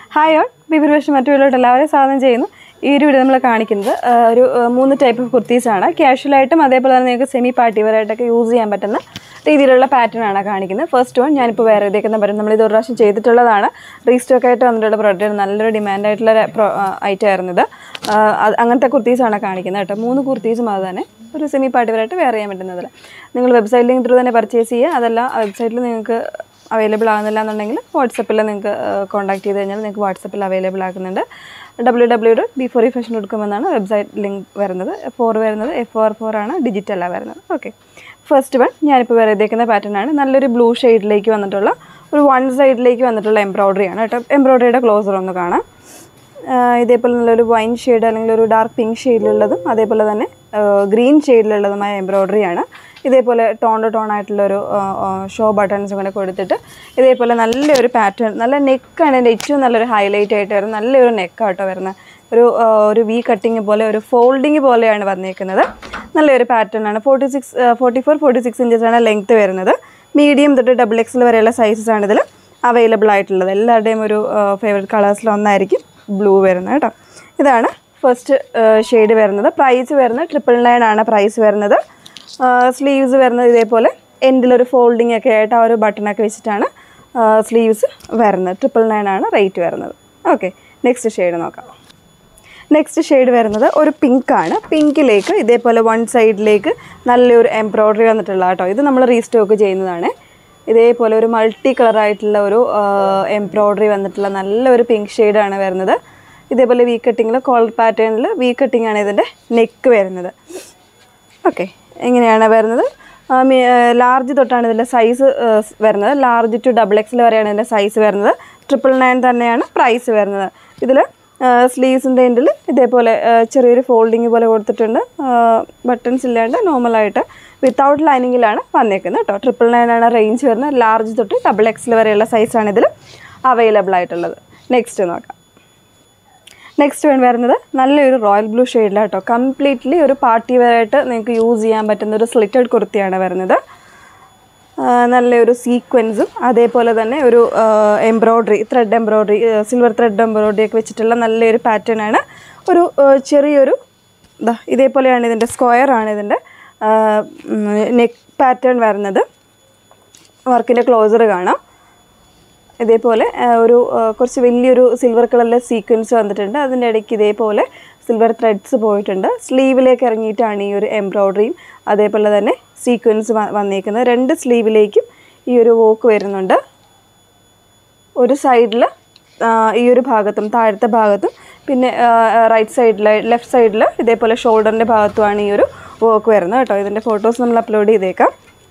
hi all ബിബിർ വേഷം മറ്റു വീട്ടിലോട്ട് എല്ലാവരെയും സ്വാഗതം ചെയ്യുന്നു ഈ ഒരു വീഡിയോ നമ്മൾ കാണിക്കുന്നത് ആ, ഒരു ആ, മൂന്ന് ടൈപ്പ് ഓഫ് കുർത്തീസാണ് ക്യാഷ്വലായിട്ടും അതേപോലെ തന്നെ നിങ്ങൾക്ക് സെമി പാർട്ടി വെയറായിട്ടൊക്കെ യൂസ് ചെയ്യാൻ പറ്റുന്ന രീതിയിലുള്ള പാറ്റേൺ ആണ് കാണിക്കുന്നത് ഫസ്റ്റ് വൺ ഞാനിപ്പോൾ വേറെ ഇതേക്കുന്ന പറ്റും നമ്മൾ ഇത് ഒരു പ്രാവശ്യം ചെയ്തിട്ടുള്ളതാണ് റീസ്റ്റോക്ക് ആയിട്ട് വന്നിട്ടുള്ള പ്രോഡക്റ്റ് നല്ലൊരു ഡിമാൻഡ് ആയിട്ടുള്ള ഐറ്റം ആയിരുന്നു ഇത് ആ, അത് അങ്ങനത്തെ കുർത്തീസാണ് കാണിക്കുന്നത് കേട്ടോ മൂന്ന് കുർത്തീസും അത് തന്നെ ഒരു സെമി പാർട്ടി വെയറായിട്ട് വെയർ ചെയ്യാൻ പറ്റുന്നതിൽ നിങ്ങൾ വെബ്സൈറ്റ് ലിങ്ക് ത്രൂ തന്നെ പർച്ചേസ് ചെയ്യുക അതല്ല വെബ്സൈറ്റിൽ നിങ്ങൾക്ക് അവൈലബിൾ ആകുന്നില്ല എന്നുണ്ടെങ്കിൽ വാട്സപ്പിൽ നിങ്ങൾക്ക് കോൺടാക്ട് ചെയ്ത് കഴിഞ്ഞാൽ നിങ്ങൾക്ക് വാട്സപ്പിൽ അവൈലബിൾ ആക്കുന്നുണ്ട് W W dot B four E fashion dot com എന്നാണ് വെബ്സൈറ്റ് ലിങ്ക് വരുന്നത് ഫോർ വരുന്നത് എഫ് ആർ ഫോർ ആണ് ഡിജിറ്റലാണ് വരുന്നത് ഓക്കെ ഫസ്റ്റ് വൺ ഞാനിപ്പോൾ വേറെ ചെയ്തേക്കുന്ന പാറ്റേൺ ആണ് നല്ലൊരു ബ്ലൂ ഷെയ്ഡിലേക്ക് വന്നിട്ടുള്ള ഒരു വൺ സൈഡിലേക്ക് വന്നിട്ടുള്ള എംബ്രോയ്ഡറി ആണ് കേട്ടോ എംബ്രോയ്ഡറിയുടെ ക്ലോസർ ഒന്ന് കാണാം ആഹ് ഇതേപോലെ നല്ലൊരു വൈൻ ഷെയ്ഡ് അല്ലെങ്കിൽ ഒരു ഡാർക്ക് പിങ്ക് ഷെയ്ഡിലുള്ളതും അതേപോലെ തന്നെ ഗ്രീൻ ഷെയ്ഡിലുള്ളതുമായ എംബ്രോയ്ഡറി ആണ് ഇതേപോലെ ടോൺ ടു ടോൺ ആയിട്ടുള്ളൊരു ഷോ ബട്ടൺസും കൂടെ കൊടുത്തിട്ട് ഇതേപോലെ നല്ലൊരു പാറ്റേൺ നല്ല നെക്കാണ് എൻ്റെ ഏറ്റവും നല്ലൊരു ഹൈലൈറ്റ് ആയിട്ട് വരുന്നത് നല്ലൊരു നെക്കാട്ടോ വരുന്നത് ഒരു ആ, ഒരു വി കട്ടിങ് പോലെ ഒരു ഫോൾഡിങ് പോലെയാണ് വന്നിരിക്കുന്നത് നല്ലൊരു പാറ്റേൺ ആണ് forty six forty four forty six inches ആണ് ലെങ്ത് വരുന്നത് മീഡിയം തൊട്ട് ഡബിൾ എക്സിൽ വരെയുള്ള സൈസസ് ആണ് ഇതിൽ അവൈലബിൾ ആയിട്ടുള്ളത് എല്ലാവരുടെയും ഒരു ഫേവറേറ്റ് കളേഴ്സിൽ ഒന്നായിരിക്കും ബ്ലൂ വരുന്നത് കേട്ടോ ഇതാണ് ഫസ്റ്റ് ഷെയ്ഡ് വരുന്നത് പ്രൈസ് വരുന്നത് ട്രിപ്പിൾ നയൻ ആണ് പ്രൈസ് വരുന്നത് സ്ലീവ്സ് വരുന്നത് ഇതേപോലെ എൻഡിലൊരു ഫോൾഡിംഗ് ഒക്കെ ആയിട്ട് ആ ഒരു ബട്ടണൊക്കെ വെച്ചിട്ടാണ് സ്ലീവ്സ് വരുന്നത് ട്രിപ്പിൾ നയൻ ആണ് റേറ്റ് വരുന്നത് ഓക്കെ നെക്സ്റ്റ് ഷെയ്ഡ് നോക്കാം നെക്സ്റ്റ് ഷെയ്ഡ് വരുന്നത് ഒരു പിങ്ക് ആണ് പിങ്കിലേക്ക് ഇതേപോലെ വൺ സൈഡിലേക്ക് നല്ലൊരു എംബ്രോയ്ഡറി വന്നിട്ടുള്ള കേട്ടോ ഇത് നമ്മൾ റീസ്റ്റോക്ക് ചെയ്യുന്നതാണ് ഇതേപോലെ ഒരു മൾട്ടി കളർ ആയിട്ടുള്ള ഒരു എംബ്രോയ്ഡറി വന്നിട്ടുള്ള നല്ലൊരു പിങ്ക് ഷെയ്ഡാണ് വരുന്നത് ഇതേപോലെ വി കട്ടിങ്ങിൽ കോളർ പാറ്റേണിൽ വി കട്ടിംഗ് ആണ് ഇതിൻ്റെ നെക്ക് വരുന്നത് ഓക്കെ എങ്ങനെയാണ് വരുന്നത് ലാർജ് തൊട്ടാണ് ഇതിൻ്റെ സൈസ് വരുന്നത് ലാർജ് ടു ഡബിൾ എക്സിൽ വരെയാണ് ഇതിൻ്റെ സൈസ് വരുന്നത് ട്രിപ്പിൾ നയൻ തന്നെയാണ് പ്രൈസ് വരുന്നത് ഇതിൽ സ്ലീവ്സിൻ്റെ എൻഡിൽ ഇതേപോലെ ആ, ചെറിയൊരു ഫോൾഡിങ് പോലെ കൊടുത്തിട്ടുണ്ട് ബട്ടൺസ് ഇല്ലാണ്ട് നോർമലായിട്ട് വിത്തൗട്ട് ലൈനിങ്ങിലാണ് വന്നേക്കുന്നത് കേട്ടോ ട്രിപ്പിൾ നയൻ ആണ് റേഞ്ച് വരുന്നത് ലാർജ് തൊട്ട് ഡബിൾ എക്സിൽ വരെയുള്ള സൈസാണ് ഇതിൽ അവൈലബിൾ ആയിട്ടുള്ളത് നെക്സ്റ്റ് നോക്കാം നെക്സ്റ്റ് വൺ വരുന്നത് നല്ലൊരു റോയൽ ബ്ലൂ ഷെയ്ഡിലാണ് കേട്ടോ കംപ്ലീറ്റ്ലി ഒരു പാർട്ടി വെയറായിട്ട് നിങ്ങൾക്ക് യൂസ് ചെയ്യാൻ പറ്റുന്ന ഒരു സ്ലിറ്റഡ് കുർത്തിയാണ് വരുന്നത് ആ, നല്ലൊരു സീക്വൻസും അതേപോലെ തന്നെ ഒരു embroidery thread embroidery silver thread embroidery ഒക്കെ വെച്ചിട്ടുള്ള നല്ലൊരു പാറ്റേൺ ആണ് ഒരു ആ, ചെറിയൊരു ഇതാ ഇതേപോലെയാണ് ഇതിൻ്റെ സ്ക്വയർ ആണ് ഇതിൻ്റെ നെക്ക് പാറ്റേൺ വരുന്നത് വർക്കിൻ്റെ ക്ലോസർ കാണാം ഇതേപോലെ ആ, ഒരു ആ, കുറച്ച് വലിയൊരു സിൽവർ കളറിലെ സീക്വൻസ് വന്നിട്ടുണ്ട് അതിൻ്റെ ഇടയ്ക്ക് ഇതേപോലെ സിൽവർ ത്രെഡ്സ് പോയിട്ടുണ്ട് സ്ലീവിലേക്ക് ഇറങ്ങിയിട്ടാണ് ഈ ഒരു എംബ്രോയ്ഡറിയും അതേപോലെ തന്നെ സീക്വൻസ് വന്നേക്കുന്നത് രണ്ട് സ്ലീവിലേക്കും ഈ ഒരു വോക്ക് വരുന്നുണ്ട് ഒരു സൈഡിൽ ഈ ഒരു ഭാഗത്തും താഴത്തെ ഭാഗത്തും പിന്നെ റൈറ്റ് സൈഡിൽ ലെഫ്റ്റ് സൈഡിൽ ഇതേപോലെ ഷോൾഡറിൻ്റെ ഭാഗത്തുമാണ് ഈ ഒരു വർക്ക് വരുന്നത് കേട്ടോ ഇതിൻ്റെ ഫോട്ടോസ് നമ്മൾ അപ്ലോഡ് ചെയ്തേക്കാം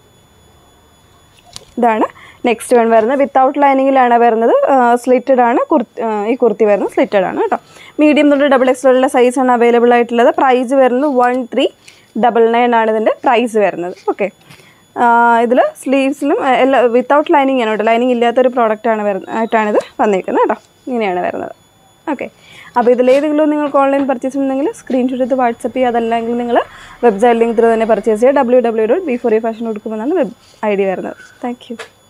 ഇതാണ് നെക്സ്റ്റ് വൺ വരുന്നത് വിത്തൗട്ട് ലൈനിങ്ങിലാണ് വരുന്നത് സ്ലിറ്റഡ് ആണ് കുർത്തി ആ, ഈ കുർത്തി വരുന്നത് സ്ലിറ്റഡ് ആണ് കേട്ടോ മീഡിയം തൊട്ട് ഡബിൾ എക്സിലുള്ള സൈസാണ് അവൈലബിൾ ആയിട്ടുള്ളത് പ്രൈസ് വരുന്നത് വൺ ത്രീ ഡബിൾ നയൻ ആണ് ഇതിൻ്റെ പ്രൈസ് വരുന്നത് ഓക്കെ ഇതിൽ സ്ലീവ്സിലും എല്ലാ വിത്തൗട്ട് ലൈനിങ് ആണ് കേട്ടോ ലൈനിങ് ഇല്ലാത്തൊരു പ്രോഡക്റ്റാണ് വരുന്നത് ആയിട്ടാണ് ഇത് വന്നിരിക്കുന്നത് കേട്ടോ ഇങ്ങനെയാണ് വരുന്നത് ഓക്കെ അപ്പോൾ ഇതിലേതെങ്കിലും നിങ്ങൾക്ക് ഓൺലൈൻ പർച്ചേസ് ഉണ്ടെങ്കിൽ സ്ക്രീൻഷോട്ട് എടുത്ത് വാട്സപ്പ് ചെയ്യുക അതല്ലെങ്കിൽ നിങ്ങൾ വെബ്സൈറ്റ് ലിങ്ക് ത്രൂ തന്നെ പർച്ചേസ് ചെയ്യുക W W dot B four A fashion കൊടുക്കുമെന്നാണ് വെബ് ഐ ഡി വരുന്നത് താങ്ക് യു